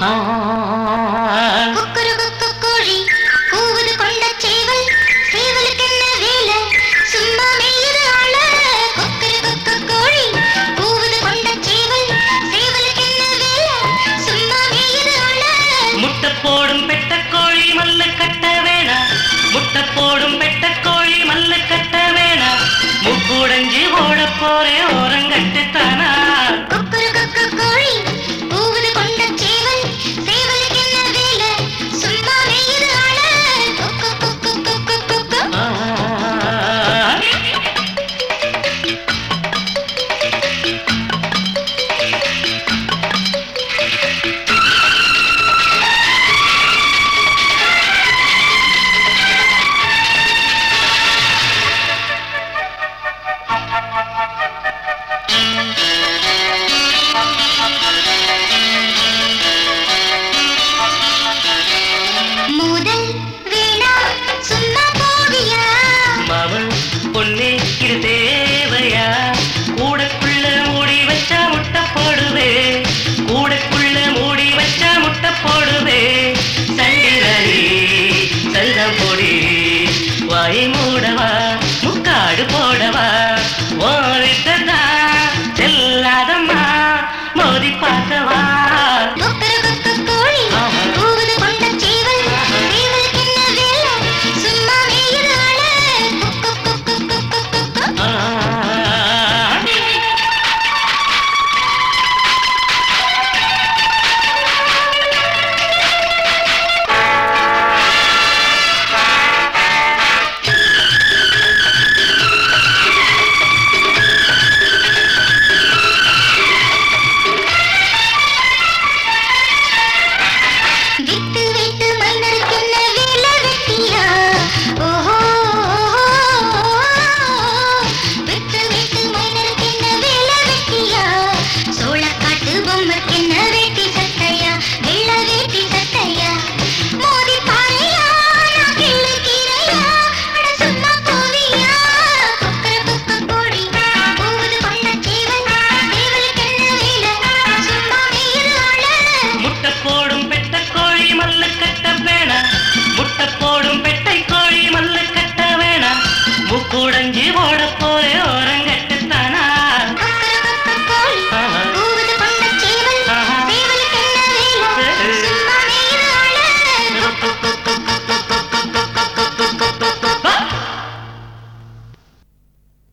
ஆ, கொக்கரொக்கொக்க கோழி கூவுது கொண்ட சேவல் சேவலுக்கு என்ன வேலை சும்மா மேயுது ஆள கொக்கரொக்கொக்க கோழி கூவுது கொண்ட சேவல் சேவலுக்கு என்ன வேலை சும்மா மேயுது ஆள முட்டை போடும் பெட்டக்கோழி மல்லு கட்ட வேணா முட்டை போடும் பெட்டக்கோழி மல்லு கட்ட வேணா முக்குடைஞ்சு ஓட போறேன் ஓரங்கட்ட